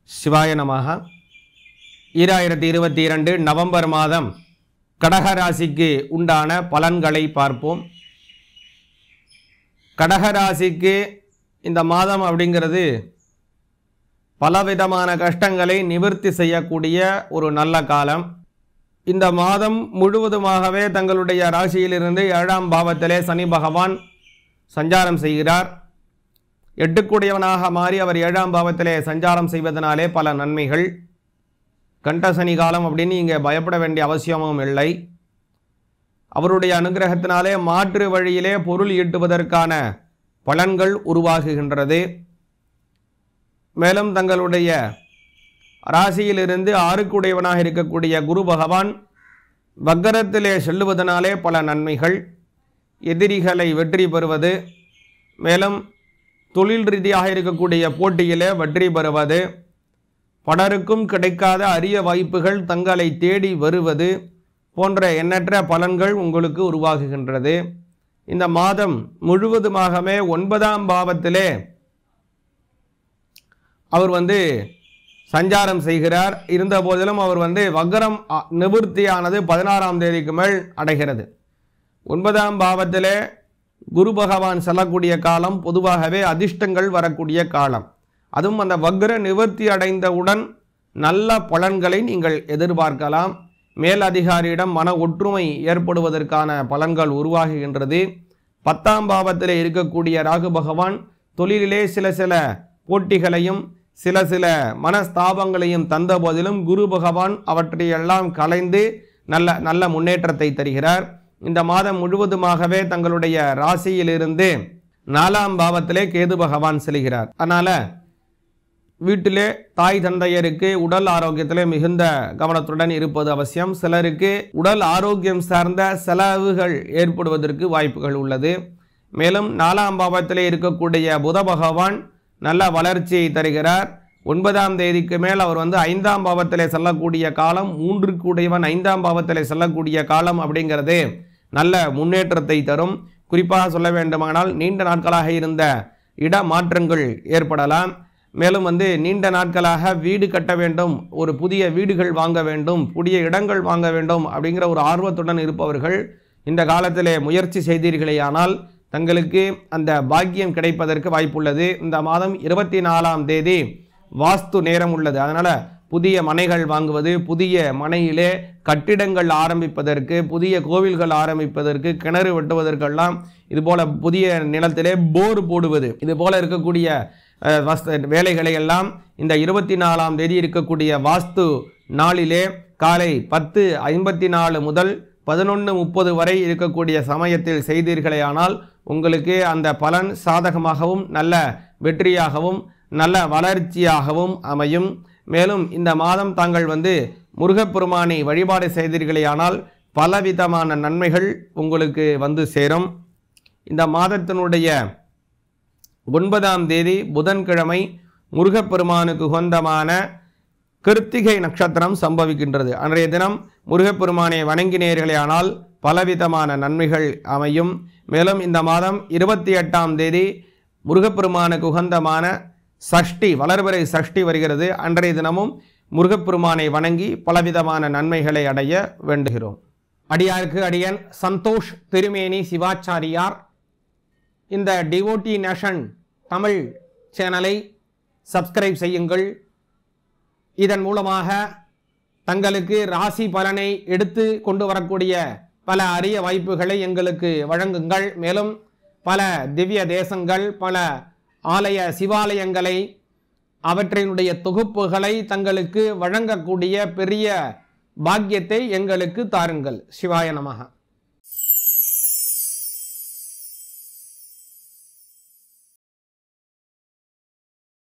சிவாய நமக ஈராயிரத்தி இருபத்தி இரண்டு நவம்பர் மாதம் கடகராசிக்கு உண்டான பலன்களை பார்ப்போம் கடகராசிக்கு இந்த மாதம் அப்படிங்கிறது பலவிதமான கஷ்டங்களை நிவர்த்தி செய்யக்கூடிய ஒரு நல்ல காலம் இந்த மாதம் முழுவதுமாகவே தங்களுடைய ராசியிலிருந்து ஏழாம் பாவத்திலே சனி பகவான் சஞ்சாரம் செய்கிறார் எட்டுக்குடையவனாக மாறி அவர் ஏழாம் பாவத்திலே சஞ்சாரம் செய்வதனாலே பல நன்மைகள் கண்டசனி காலம் அப்படின்னு இங்கே பயப்பட வேண்டிய அவசியமும் இல்லை அவருடைய அனுகிரகத்தினாலே மாற்று வழியிலே பொருள் ஈட்டுவதற்கான பலன்கள் உருவாகுகின்றது மேலும் தங்களுடைய ராசியிலிருந்து ஆறுக்குடையவனாக இருக்கக்கூடிய குரு பகவான் வக்கரத்திலே செல்லுவதனாலே பல நன்மைகள் எதிரிகளை வெற்றி பெறுவது மேலும் தொழில் ரீதியாக இருக்கக்கூடிய போட்டியிலே வெற்றி பெறுவது பலருக்கும் கிடைக்காத அரிய வாய்ப்புகள் தங்களை தேடி வருவது போன்ற எண்ணற்ற பலன்கள் உங்களுக்கு உருவாகுகின்றது இந்த மாதம் முழுவதுமாகவே ஒன்பதாம் பாவத்திலே அவர் வந்து சஞ்சாரம் செய்கிறார் இருந்த போதிலும் அவர் வந்து வக்கரம் அ, நிவர்த்தியானது பதினாறாம் தேதிக்கு மேல் அடைகிறது ஒன்பதாம் பாவத்திலே குரு பகவான் செல்லக்கூடிய காலம் பொதுவாகவே அதிர்ஷ்டங்கள் வரக்கூடிய காலம் அதுவும் அந்த வக்ர நிவர்த்தி அடைந்தவுடன் நல்ல பலன்களை நீங்கள் எதிர்பார்க்கலாம் மேல் அதிகாரியிடம் மன ஒற்றுமை ஏற்படுவதற்கான பலன்கள் உருவாகுகின்றது பத்தாம் பாவத்திலே இருக்கக்கூடிய ராகு பகவான் தொழிலிலே சில சில போட்டிகளையும் சில சில மனஸ்தாபங்களையும் தந்த போதிலும் குரு பகவான் அவற்றையெல்லாம் கலைந்து நல்ல நல்ல முன்னேற்றத்தை தருகிறார் இந்த மாதம் முழுவதுமாகவே தங்களுடைய ராசியிலிருந்து நாலாம் பாவத்திலே கேது பகவான் செல்கிறார் அதனால் வீட்டிலே தாய் தந்தையருக்கு உடல் ஆரோக்கியத்திலே மிகுந்த கவனத்துடன் இருப்பது அவசியம் சிலருக்கு உடல் ஆரோக்கியம் சார்ந்த செலவுகள் ஏற்படுவதற்கு வாய்ப்புகள் உள்ளது மேலும் நாலாம் பாவத்திலே இருக்கக்கூடிய புத பகவான் நல்ல வளர்ச்சியை தருகிறார் ஒன்பதாம் தேதிக்கு மேல் அவர் வந்து ஐந்தாம் பாவத்திலே செல்லக்கூடிய காலம் மூன்றுக்கு உடையவன் ஐந்தாம் பாவத்திலே செல்லக்கூடிய காலம் அப்படிங்கிறது நல்ல முன்னேற்றத்தை தரும் குறிப்பாக சொல்ல வேண்டுமானால் நீண்ட நாட்களாக இருந்த இட மாற்றங்கள் ஏற்படலாம் மேலும் வந்து நீண்ட நாட்களாக வீடு கட்ட வேண்டும் ஒரு புதிய வீடுகள் வாங்க வேண்டும் புதிய இடங்கள் வாங்க வேண்டும் அப்படிங்கிற ஒரு ஆர்வத்துடன் இருப்பவர்கள் இந்த காலத்திலே முயற்சி செய்தீர்களேயானால் தங்களுக்கு அந்த பாக்கியம் கிடைப்பதற்கு வாய்ப்புள்ளது இந்த மாதம் இருபத்தி நாலாம் தேதி வாஸ்து நேரம் உள்ளது அதனால் புதிய மனைகள் வாங்குவது புதிய மனையிலே கட்டிடங்கள் ஆரம்பிப்பதற்கு புதிய கோவில்கள் ஆரம்பிப்பதற்கு கிணறு வெட்டுவதற்கெல்லாம் இதுபோல புதிய நிலத்திலே போர் போடுவது இது போல இருக்கக்கூடிய அஹ், வஸ்த வேலைகளை எல்லாம் இந்த இருபத்தி நாலாம் தேதி இருக்கக்கூடிய வாஸ்து நாளிலே காலை பத்து ஐம்பத்தி நாலு முதல் பதினொன்று முப்பது வரை இருக்கக்கூடிய சமயத்தில் செய்தீர்களேயானால் உங்களுக்கு அந்த பலன் சாதகமாகவும் நல்ல வெற்றியாகவும் நல்ல வளர்ச்சியாகவும் அமையும் மேலும் இந்த மாதம் தாங்கள் வந்து முருகப்பெருமானை வழிபாடு செய்தீர்களேயானால் பலவிதமான நன்மைகள் உங்களுக்கு வந்து சேரும் இந்த மாதத்தினுடைய ஒன்பதாம் தேதி புதன்கிழமை முருகப்பெருமானுக்கு உகந்தமான கிருத்திகை நட்சத்திரம் சம்பவிக்கின்றது அன்றைய தினம் முருகப்பெருமானை வணங்கினீர்களேயானால் பலவிதமான நன்மைகள் அமையும் மேலும் இந்த மாதம் இருபத்தி எட்டாம் தேதி முருகப்பெருமானுக்கு உகந்தமான சஷ்டி வளர்பிறை சஷ்டி வருகிறது அன்றைய தினமும் முருகப்பெருமானை வணங்கி பலவிதமான நன்மைகளை அடைய வேண்டுகிறோம் அடியாருக்கு அடியன் சந்தோஷ் திருமேனி சிவாச்சாரியார் இந்த டிவோட்டி நேஷன் தமிழ் சேனலை சப்ஸ்கிரைப் செய்யுங்கள் இதன் மூலமாக தங்களுக்கு ராசி பலனை எடுத்து கொண்டு வரக்கூடிய பல அரிய வாய்ப்புகளை எங்களுக்கு வழங்குங்கள் மேலும் பல திவ்ய தேசங்கள் பல ஆலய சிவாலயங்களை அவற்றினுடைய தொகுப்புகளை தங்களுக்கு வழங்கக்கூடிய பெரிய பாக்கியத்தை எங்களுக்கு தாருங்கள் சிவாய நமக